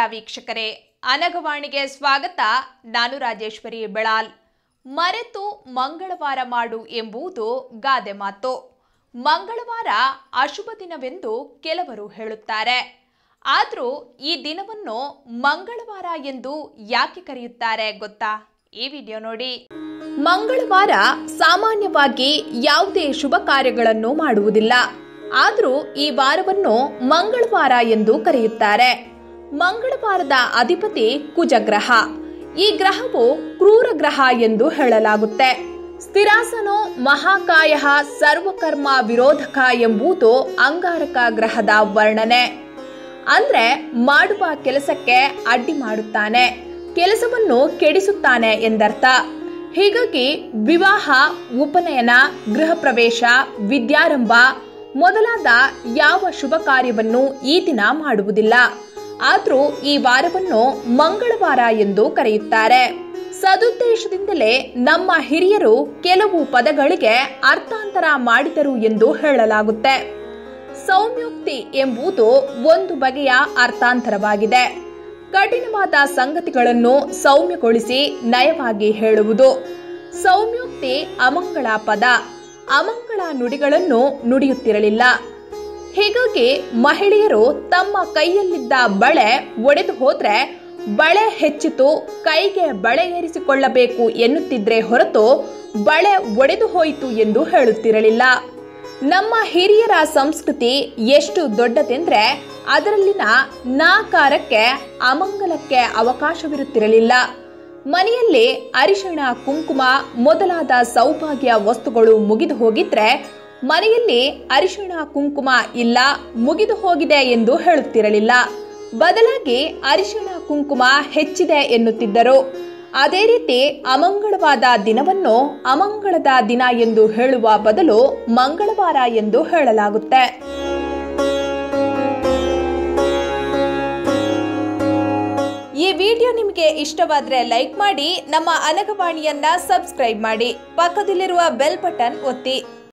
ವೀಕ್ಷಕರೇ ಅನಗವಾಣಿಗೆ ಸ್ವಾಗತ ನಾನು ರಾಜೇಶ್ವರಿ ಬೆಳಾಲ್ ಮರೆತು ಮಂಗಳವಾರ ಮಾಡು ಎಂಬುದು ಗಾದೆ ಮಾತು ಮಂಗಳವಾರ ಅಶುಭ ದಿನವೆಂದು ಕೆಲವರು ಹೇಳುತ್ತಾರೆ ಆದರೂ ಈ ದಿನವನ್ನು ಮಂಗಳವಾರ ಎಂದು ಯಾಕೆ ಕರೆಯುತ್ತಾರೆ ಗೊತ್ತಾ ಈ ವಿಡಿಯೋ ನೋಡಿ ಮಂಗಳವಾರ ಸಾಮಾನ್ಯವಾಗಿ ಯಾವುದೇ ಶುಭ ಕಾರ್ಯಗಳನ್ನು ಮಾಡುವುದಿಲ್ಲ ಆದರೂ ಈ ವಾರವನ್ನು ಮಂಗಳವಾರ ಎಂದು ಕರೆಯುತ್ತಾರೆ ಮಂಗಳವಾರದ ಅಧಿಪತಿ ಕುಜಗ್ರಹ ಈ ಗ್ರಹವು ಕ್ರೂರ ಗ್ರಹ ಎಂದು ಹೇಳಲಾಗುತ್ತೆ ಸ್ಥಿರಾಸನೋ ಮಹಾಕಾಯ ಸರ್ವಕರ್ಮ ವಿರೋಧಕ ಎಂಬುದು ಅಂಗಾರಕ ಗ್ರಹದ ವರ್ಣನೆ ಅಂದ್ರೆ ಮಾಡುವ ಕೆಲಸಕ್ಕೆ ಅಡ್ಡಿ ಮಾಡುತ್ತಾನೆ ಕೆಲಸವನ್ನು ಕೆಡಿಸುತ್ತಾನೆ ಎಂದರ್ಥ ಹೀಗಾಗಿ ವಿವಾಹ ಉಪನಯನ ಗೃಹ ಪ್ರವೇಶ ವಿದ್ಯಾರಂಭ ಮೊದಲಾದ ಯಾವ ಶುಭ ಕಾರ್ಯವನ್ನು ಈ ದಿನ ಮಾಡುವುದಿಲ್ಲ ಆದರೂ ಈ ವಾರವನ್ನು ಮಂಗಳವಾರ ಎಂದು ಕರೆಯುತ್ತಾರೆ ಸದುದ್ದೇಶದಿಂದಲೇ ನಮ್ಮ ಹಿರಿಯರು ಕೆಲವು ಪದಗಳಿಗೆ ಅರ್ಥಾಂತರ ಮಾಡಿದರು ಎಂದು ಹೇಳಲಾಗುತ್ತೆ ಸೌಮ್ಯೋಕ್ತಿ ಎಂಬುದು ಒಂದು ಬಗೆಯ ಅರ್ಥಾಂತರವಾಗಿದೆ ಕಠಿಣವಾದ ಸಂಗತಿಗಳನ್ನು ಸೌಮ್ಯಗೊಳಿಸಿ ನಯವಾಗಿ ಹೇಳುವುದು ಸೌಮ್ಯೋಕ್ತಿ ಅಮಂಗಳ ಪದ ಅಮಂಗಳ ನುಡಿಗಳನ್ನು ನುಡಿಯುತ್ತಿರಲಿಲ್ಲ ಹೀಗಾಗಿ ಮಹಿಳೆಯರು ತಮ್ಮ ಕೈಯಲ್ಲಿದ್ದ ಬಳೆ ಒಡೆದು ಹೋದ್ರೆ ಬಳೆ ಹೆಚ್ಚಿತು ಕೈಗೆ ಬಳೆ ಏರಿಸಿಕೊಳ್ಳಬೇಕು ಎನ್ನುತ್ತಿದ್ರೆ ಹೊರತು ಬಳೆ ಒಡೆದು ಹೋಯಿತು ಎಂದು ಹೇಳುತ್ತಿರಲಿಲ್ಲ ನಮ್ಮ ಹಿರಿಯರ ಸಂಸ್ಕೃತಿ ಎಷ್ಟು ದೊಡ್ಡದೆಂದ್ರೆ ಅದರಲ್ಲಿನ ನಾಕಾರಕ್ಕೆ ಅಮಂಗಲಕ್ಕೆ ಅವಕಾಶವಿರುತ್ತಿರಲಿಲ್ಲ ಮನೆಯಲ್ಲಿ ಅರಿಶಿಣ ಕುಂಕುಮ ಮೊದಲಾದ ಸೌಭಾಗ್ಯ ವಸ್ತುಗಳು ಮುಗಿದು ಹೋಗಿದ್ರೆ ಮನೆಯಲ್ಲಿ ಅರಿಶಿಣ ಕುಂಕುಮ ಇಲ್ಲ ಮುಗಿದು ಹೋಗಿದೆ ಎಂದು ಹೇಳುತ್ತಿರಲಿಲ್ಲ ಬದಲಾಗಿ ಅರಿಶಿಣ ಕುಂಕುಮ ಹೆಚ್ಚಿದೆ ಎನ್ನುತ್ತಿದ್ದರು ಅದೇ ರೀತಿ ಅಮಂಗಳವಾದ ದಿನವನ್ನು ಅಮಂಗಳದ ದಿನ ಎಂದು ಹೇಳುವ ಬದಲು ಮಂಗಳವಾರ ಎಂದು ಹೇಳಲಾಗುತ್ತೆ ಈ ವಿಡಿಯೋ ನಿಮಗೆ ಇಷ್ಟವಾದ್ರೆ ಲೈಕ್ ಮಾಡಿ ನಮ್ಮ ಅನಗವಾಣಿಯನ್ನ ಸಬ್ಸ್ಕ್ರೈಬ್ ಮಾಡಿ ಪಕ್ಕದಲ್ಲಿರುವ ಬೆಲ್ ಬಟನ್ ಒತ್ತಿ